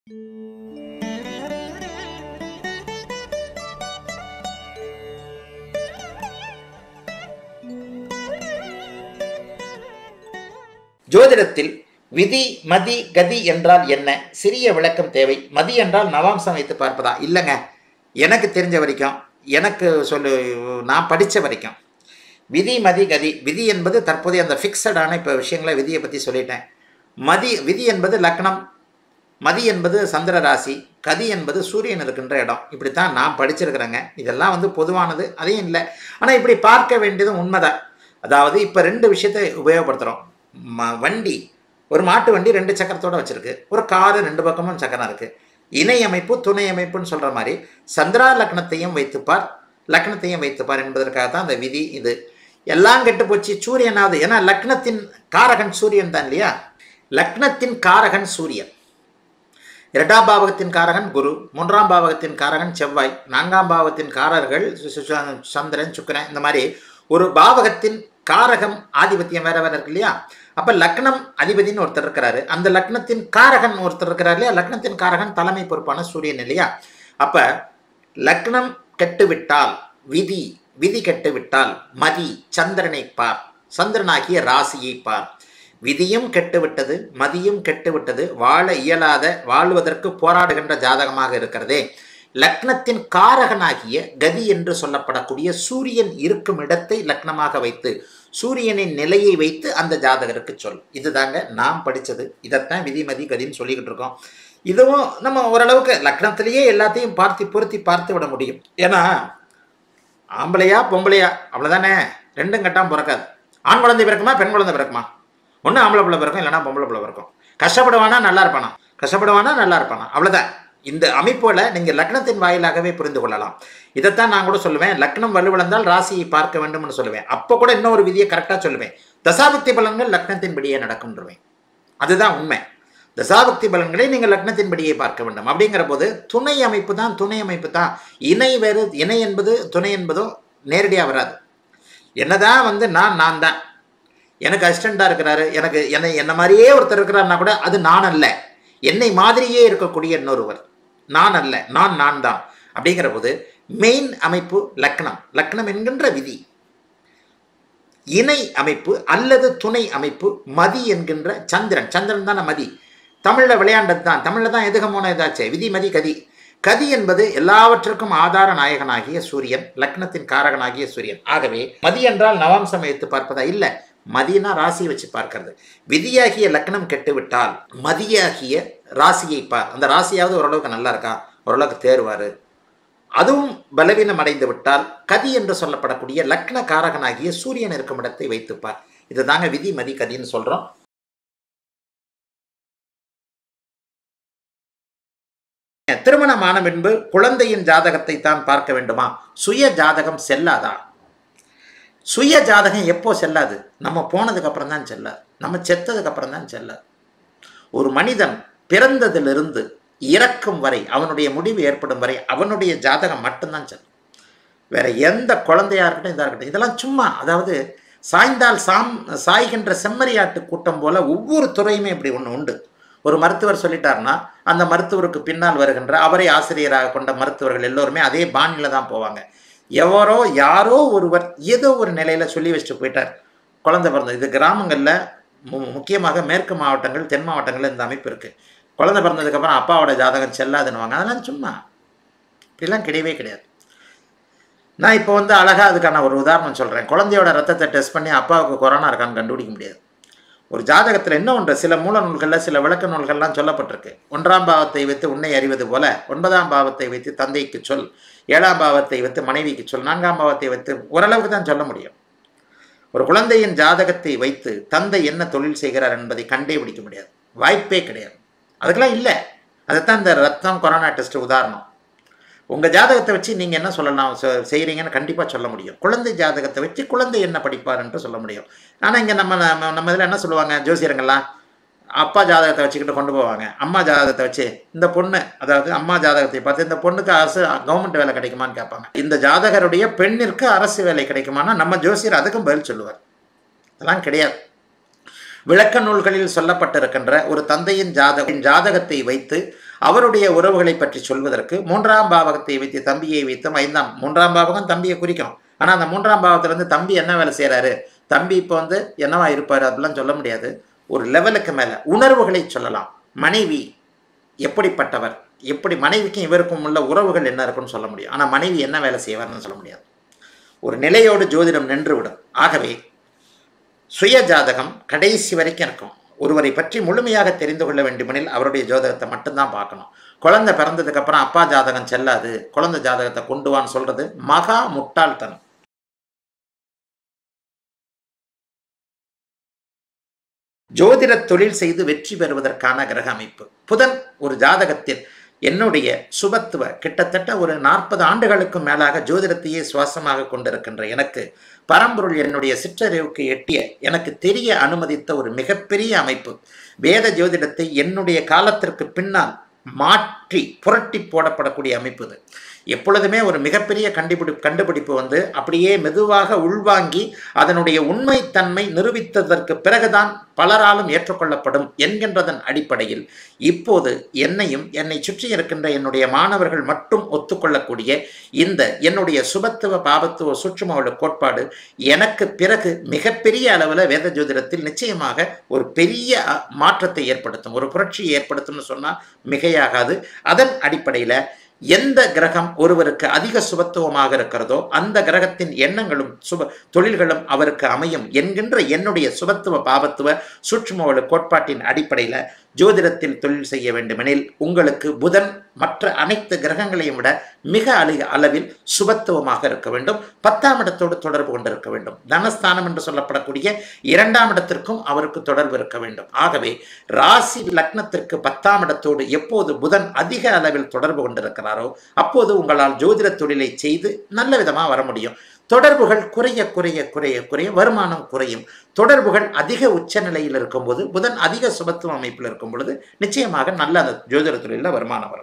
ஜோதிடத்தில் விதி மதி கதி என்றால் என்ன சிறிய விளக்கம் தேவை மதி என்றால் நவாம்சம் வைத்து பார்ப்பதா இல்லைங்க எனக்கு தெரிஞ்ச வரைக்கும் எனக்கு சொல்லு நான் படித்த வரைக்கும் விதி மதி கதி விதி என்பது தற்போதைய அந்த ஃபிக்ஸடான இப்போ விஷயங்களை விதியை பற்றி சொல்லிட்டேன் மதி விதி என்பது லக்னம் மதி என்பது சந்திர ராசி கதி என்பது சூரியன் இருக்கின்ற இடம் இப்படித்தான் நான் படிச்சிருக்கிறேங்க இதெல்லாம் வந்து பொதுவானது அதையும் இல்லை ஆனால் இப்படி பார்க்க வேண்டியதும் உண்மைதான் அதாவது இப்போ ரெண்டு விஷயத்தை உபயோகப்படுத்துகிறோம் ம வண்டி ஒரு மாட்டு வண்டி ரெண்டு சக்கரத்தோடு வச்சுருக்கு ஒரு காரு ரெண்டு பக்கமும் சக்கரம் இருக்குது இணை அமைப்பு துணை அமைப்புன்னு சொல்கிற மாதிரி சந்திரா லக்னத்தையும் வைத்துப்பார் லக்னத்தையும் வைத்துப்பார் என்பதற்காக தான் அந்த விதி இது எல்லாம் கெட்டு போச்சு சூரியனாவது ஏன்னா லக்னத்தின் காரகன் சூரியன் தான் இல்லையா லக்னத்தின் காரகன் சூரியன் இரண்டாம் பாவகத்தின் காரகன் குரு மூன்றாம் பாவகத்தின் காரகன் செவ்வாய் நான்காம் பாவகத்தின் காரர்கள் சு- சு- சு- சந்திரன் சுக்கிரன் இந்த மாதிரி ஒரு பாவகத்தின் காரகம் ஆதிபத்தியம் வேற வேற இருக்கு இல்லையா அப்ப லக்னம் அதிபதினு ஒருத்தர் இருக்கிறாரு அந்த லக்னத்தின் காரகன் ஒருத்தர் இருக்கிறார் இல்லையா லக்னத்தின் காரகன் தலைமை பொறுப்பான சூரியன் இல்லையா அப்ப லக்னம் கெட்டுவிட்டால் விதி விதி கெட்டுவிட்டால் மதி சந்திரனை பார் சந்திரனாகிய ராசியை பார் விதியும் கெட்டுவிட்டது மதியும் கெட்டுவிட்டது வாழ இயலாத வாழ்வதற்கு போராடுகின்ற ஜாதகமாக இருக்கிறதே லக்னத்தின் காரகனாகிய கதி என்று சொல்லப்படக்கூடிய சூரியன் இருக்கும் இடத்தை லக்னமாக வைத்து சூரியனின் நிலையை வைத்து அந்த ஜாதகருக்கு சொல் இதுதாங்க நாம் படித்தது இதைத்தான் விதிமதி கதின்னு சொல்லிக்கிட்டு இருக்கோம் இதுவும் நம்ம ஓரளவுக்கு லக்னத்திலேயே எல்லாத்தையும் பார்த்து பொருத்தி பார்த்து விட முடியும் ஏன்னா ஆம்பளையா பொம்பளையா அவ்வளோதானே ரெண்டும் கட்டாமல் பிறக்காது ஆண் குழந்தை பிறக்குமா பெண் குழந்தை பிறக்குமா ஒன்று ஆம்பளை பிள்ளை பிறக்கும் இல்லைன்னா பொம்பளை பிள்ளை பிறக்கும் கஷ்டப்படுவானா நல்லா இருப்பானா கஷ்டப்படுவானா நல்லா இருப்பானா அவ்வளோதான் இந்த அமைப்புகளை நீங்கள் லக்னத்தின் வாயிலாகவே புரிந்து கொள்ளலாம் இதைத்தான் நான் கூட சொல்லுவேன் லக்னம் வலுவிழந்தால் ராசியை பார்க்க வேண்டும்னு சொல்லுவேன் அப்போ கூட இன்னொரு விதியை கரெக்டாக சொல்லுவேன் தசாபக்தி பலன்கள் லக்னத்தின்படியே நடக்கும்ன்றவேன் அதுதான் உண்மை தசாபக்தி பலன்களை நீங்கள் லக்னத்தின்படியே பார்க்க வேண்டும் அப்படிங்கிற போது துணை அமைப்பு தான் துணை அமைப்பு தான் இணை வேறு இணை என்பது துணை என்பதும் நேரடியாக வராது என்னதான் வந்து நான் நான் தான் எனக்கு அசிஸ்டண்டாக இருக்கிறாரு எனக்கு என்னை என்ன மாதிரியே ஒருத்தர் இருக்கிறாருன்னா கூட அது நான் அல்ல என்னை மாதிரியே இருக்கக்கூடிய இன்னொருவர் நான் அல்ல நான் நான் தான் அப்படிங்கிற போது மெயின் அமைப்பு லக்னம் லக்னம் என்கின்ற விதி இணை அமைப்பு அல்லது துணை அமைப்பு மதி என்கின்ற சந்திரன் சந்திரன் தானே மதி தமிழில் விளையாண்டது தான் தமிழில் தான் எதுகமோன இதாச்சே விதி மதி கதி கதி என்பது எல்லாவற்றுக்கும் ஆதார நாயகனாகிய சூரியன் லக்னத்தின் காரகனாகிய சூரியன் ஆகவே மதி என்றால் நவாம்சம் வைத்து பார்ப்பதா இல்லை மதினா ராசியை வச்சு பார்க்கறது விதியாகிய லக்னம் கெட்டுவிட்டால் மதியாகிய ராசியை பார் அந்த ராசியாவது ஓரளவுக்கு நல்லா இருக்கா ஓரளவுக்கு தேர்வாரு அதுவும் பலவீனம் அடைந்து விட்டால் கதி என்று சொல்லப்படக்கூடிய லக்ன காரகனாகிய சூரியன் இருக்கும் இடத்தை வைத்துப்பார் இதுதாங்க விதி மதி கதின்னு சொல்றோம் திருமணமான பின்பு குழந்தையின் ஜாதகத்தை தான் பார்க்க வேண்டுமா சுய ஜாதகம் செல்லாதா சுய ஜாதகம் எப்போ செல்லாது நம்ம போனதுக்கு அப்புறம் தான் செல்லாது நம்ம செத்ததுக்கு அப்புறம் தான் செல்லாது ஒரு மனிதன் பிறந்ததிலிருந்து இறக்கும் வரை அவனுடைய முடிவு ஏற்படும் வரை அவனுடைய ஜாதகம் மட்டும்தான் செல்லும் வேற எந்த குழந்தையா இருக்கட்டும் இதாக இருக்கட்டும் இதெல்லாம் சும்மா அதாவது சாய்ந்தால் சாம் சாய்கின்ற செம்மறியாட்டு கூட்டம் போல ஒவ்வொரு துறையுமே இப்படி ஒன்று உண்டு ஒரு மருத்துவர் சொல்லிட்டாருன்னா அந்த மருத்துவருக்கு பின்னால் வருகின்ற அவரை ஆசிரியராக கொண்ட மருத்துவர்கள் எல்லோருமே அதே பாணியில் தான் போவாங்க எவரோ யாரோ ஒருவர் ஏதோ ஒரு நிலையில சொல்லி வச்சுட்டு போயிட்டார் குழந்தை பிறந்தது இது கிராமங்களில் மு- முக்கியமாக மேற்கு மாவட்டங்கள் தென் மாவட்டங்களில் இந்த அமைப்பு இருக்குது குழந்தை பிறந்ததுக்கப்புறம் அப்பாவோட ஜாதகம் செல்லாதுன்னுவாங்க அதெல்லாம் சும்மா இப்படிலாம் கிடையவே கிடையாது நான் இப்போ வந்து அழகாக அதுக்கான ஒரு உதாரணம் சொல்கிறேன் குழந்தையோட ரத்தத்தை டெஸ்ட் பண்ணி அப்பாவுக்கு கொரோனா இருக்கான்னு கண்டுபிடிக்க முடியாது ஒரு ஜாதகத்தில் என்ன ஒன்று சில மூல நூல்களில் சில விளக்க நூல்கள்லாம் சொல்லப்பட்டிருக்கு ஒன்றாம் பாவத்தை வைத்து உன்னை அறிவது போல ஒன்பதாம் பாவத்தை வைத்து தந்தைக்கு சொல் ஏழாம் பாவத்தை வைத்து மனைவிக்கு சொல் நான்காம் பாவத்தை வைத்து ஓரளவுக்கு தான் சொல்ல முடியும் ஒரு குழந்தையின் ஜாதகத்தை வைத்து தந்தை என்ன தொழில் செய்கிறார் என்பதை கண்டே பிடிக்க முடியாது வாய்ப்பே கிடையாது அதுக்கெல்லாம் இல்லை அதைத்தான் இந்த ரத்தம் கொரோனா டெஸ்ட் உதாரணம் உங்கள் ஜாதகத்தை வச்சு நீங்கள் என்ன சொல்லலாம் செ- செய்கிறீங்கன்னு கண்டிப்பாக சொல்ல முடியும் குழந்தை ஜாதகத்தை வச்சு குழந்தை என்ன படிப்பார் என்று சொல்ல முடியும் ஆனால் இங்கே நம்ம நம்ம நம்ம இதில் என்ன சொல்லுவாங்க ஜோசியருங்கெல்லாம் அப்பா ஜாதகத்தை வச்சுக்கிட்டு கொண்டு போவாங்க அம்மா ஜாதகத்தை வச்சு இந்த பொண்ணு அதாவது அம்மா ஜாதகத்தை பார்த்து இந்த பொண்ணுக்கு அரசு கவர்மெண்ட் வேலை கிடைக்குமான்னு கேட்பாங்க இந்த ஜாதகருடைய பெண்ணிற்கு அரசு வேலை கிடைக்குமானா நம்ம ஜோசியர் அதுக்கும் பதில் சொல்லுவார் அதெல்லாம் கிடையாது விளக்க நூல்களில் சொல்லப்பட்டிருக்கின்ற ஒரு தந்தையின் ஜாதக ஜாதகத்தை வைத்து அவருடைய உறவுகளை பற்றி சொல்வதற்கு மூன்றாம் பாவகத்தை வைத்து தம்பியை வைத்தும் ஐந்தாம் மூன்றாம் பாவகம் தம்பியை குறிக்கும் ஆனால் அந்த மூன்றாம் பாவத்திலிருந்து தம்பி என்ன வேலை செய்கிறாரு தம்பி இப்போ வந்து என்னவா இருப்பார் அப்படிலாம் சொல்ல முடியாது ஒரு லெவலுக்கு மேலே உணர்வுகளை சொல்லலாம் மனைவி எப்படிப்பட்டவர் எப்படி மனைவிக்கும் இவருக்கும் உள்ள உறவுகள் என்ன இருக்குன்னு சொல்ல முடியும் ஆனால் மனைவி என்ன வேலை செய்வார்னு சொல்ல முடியாது ஒரு நிலையோடு ஜோதிடம் நின்றுவிடும் ஆகவே சுய ஜாதகம் கடைசி வரைக்கும் இருக்கும் ஒருவரை பற்றி முழுமையாக தெரிந்து கொள்ள வேண்டுமெனில் அவருடைய ஜோதகத்தை மட்டும்தான் பார்க்கணும் குழந்தை பிறந்ததுக்கு அப்புறம் அப்பா ஜாதகம் செல்லாது குழந்தை ஜாதகத்தை கொண்டு வான்னு சொல்றது மகா முட்டாள்தனம் ஜோதிட தொழில் செய்து வெற்றி பெறுவதற்கான கிரக அமைப்பு புதன் ஒரு ஜாதகத்தில் என்னுடைய சுபத்துவ கிட்டத்தட்ட ஒரு நாற்பது ஆண்டுகளுக்கும் மேலாக ஜோதிடத்தையே சுவாசமாக கொண்டிருக்கின்ற எனக்கு பரம்பொருள் என்னுடைய சிற்றறிவுக்கு எட்டிய எனக்கு தெரிய அனுமதித்த ஒரு மிகப்பெரிய அமைப்பு வேத ஜோதிடத்தை என்னுடைய காலத்திற்கு பின்னால் மாற்றி புரட்டி போடப்படக்கூடிய அமைப்பு இது எப்பொழுதுமே ஒரு மிகப்பெரிய கண்டுபிடி கண்டுபிடிப்பு வந்து அப்படியே மெதுவாக உள்வாங்கி அதனுடைய உண்மைத்தன்மை நிரூபித்ததற்கு பிறகுதான் பலராலும் ஏற்றுக்கொள்ளப்படும் என்கின்றதன் அடிப்படையில் இப்போது என்னையும் என்னை சுற்றி இருக்கின்ற என்னுடைய மாணவர்கள் மட்டும் ஒத்துக்கொள்ளக்கூடிய இந்த என்னுடைய சுபத்துவ பாபத்துவ சூட்சுமோட கோட்பாடு எனக்கு பிறகு மிகப்பெரிய அளவில் வேத ஜோதிடத்தில் நிச்சயமாக ஒரு பெரிய அ, மாற்றத்தை ஏற்படுத்தும் ஒரு புரட்சியை ஏற்படுத்தும்னு சொன்னால் மிகையாகாது அதன் அடிப்படையில் எந்த கிரகம் ஒருவருக்கு அதிக சுபத்துவமாக இருக்கிறதோ அந்த கிரகத்தின் எண்ணங்களும் சுப தொழில்களும் அவருக்கு அமையும் என்கின்ற என்னுடைய சுபத்துவ பாவத்துவ சூட்சுமவள கோட்பாட்டின் அடிப்படையில் ஜோதிடத்தில் தொழில் செய்ய வேண்டுமெனில் உங்களுக்கு புதன் மற்ற அனைத்து கிரகங்களையும் விட மிக அழக அளவில் சுபத்துவமாக இருக்க வேண்டும் பத்தாம் இடத்தோடு தொடர்பு கொண்டிருக்க வேண்டும் தனஸ்தானம் என்று சொல்லப்படக்கூடிய இரண்டாம் இடத்திற்கும் அவருக்கு தொடர்பு இருக்க வேண்டும் ஆகவே ராசி லக்னத்திற்கு பத்தாம் இடத்தோடு எப்போது புதன் அதிக அளவில் தொடர்பு கொண்டிருக்கிறாரோ அப்போது உங்களால் ஜோதிட தொழிலை செய்து நல்ல விதமாக வர முடியும் தொடர்புகள் குறைய குறைய குறைய குறைய வருமானம் குறையும் தொடர்புகள் அதிக உச்ச நிலையில் இருக்கும்போது புதன் அதிக சுபத்துவ அமைப்பில் இருக்கும் பொழுது நிச்சயமாக நல்ல அந்த ஜோதிட தொழிலில் வருமானம் வரும்